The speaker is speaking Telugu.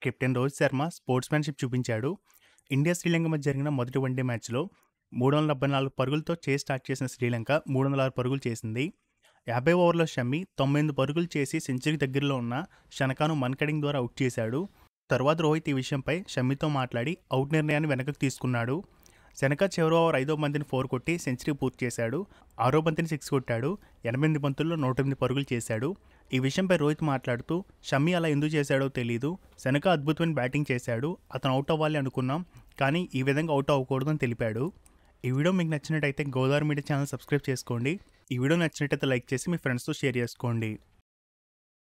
కెప్టెన్ రోహిత్ శర్మ స్పోర్ట్స్‌మ్యాన్‌షిప్ చూపించాడు. ఇండియా, శ్రీలంక మధ్య జరిగిన మొదటి వన్‌డే మ్యాచ్‌లో 374 పరుగులతో చేస్ స్టార్ట్ చేసిన శ్రీలంక 306 పరుగులు చేసింది. 50 ఓవర్ల షమి 98 పరుగులు చేసి సెంచరీకి దగ్గరలో ఉన్న షనకాను మన్కడింగ్ ద్వారా అవుట్ చేశాడు. తరువాత రోహిత్ ఈ విషయంపై షమితో మాట్లాడి అవుట్ నిర్ణయాన్ని వెనక్కి తీసుకున్నాడు. శనక చివరి ఓవర్ ఐదో బంతిని ఫోర్ కొట్టి సెంచరీ పూర్తి చేశాడు. ఆరో బంతిని సిక్స్ కొట్టాడు. 88 బంతుల్లో 108 పరుగులు చేశాడు. ఈ విషయంపై రోహిత్ మాట్లాడుతూ షమి అలా ఎందుకు చేశాడో తెలీదు. శనక అద్భుతమైన బ్యాటింగ్ చేశాడు. అతను అవుట్ అవ్వాలి అనుకున్నాం. కానీ ఈ విధంగా అవుట్ అవ్వకూడదు అని తెలిపాడు. ఈ వీడియో మీకు నచ్చినట్టయితే గోదావరి మీడియా ఛానల్ సబ్స్క్రైబ్ చేసుకోండి. ఈ వీడియో నచ్చినట్టయితే లైక్ చేసి మీ ఫ్రెండ్స్‌తో షేర్ చేసుకోండి.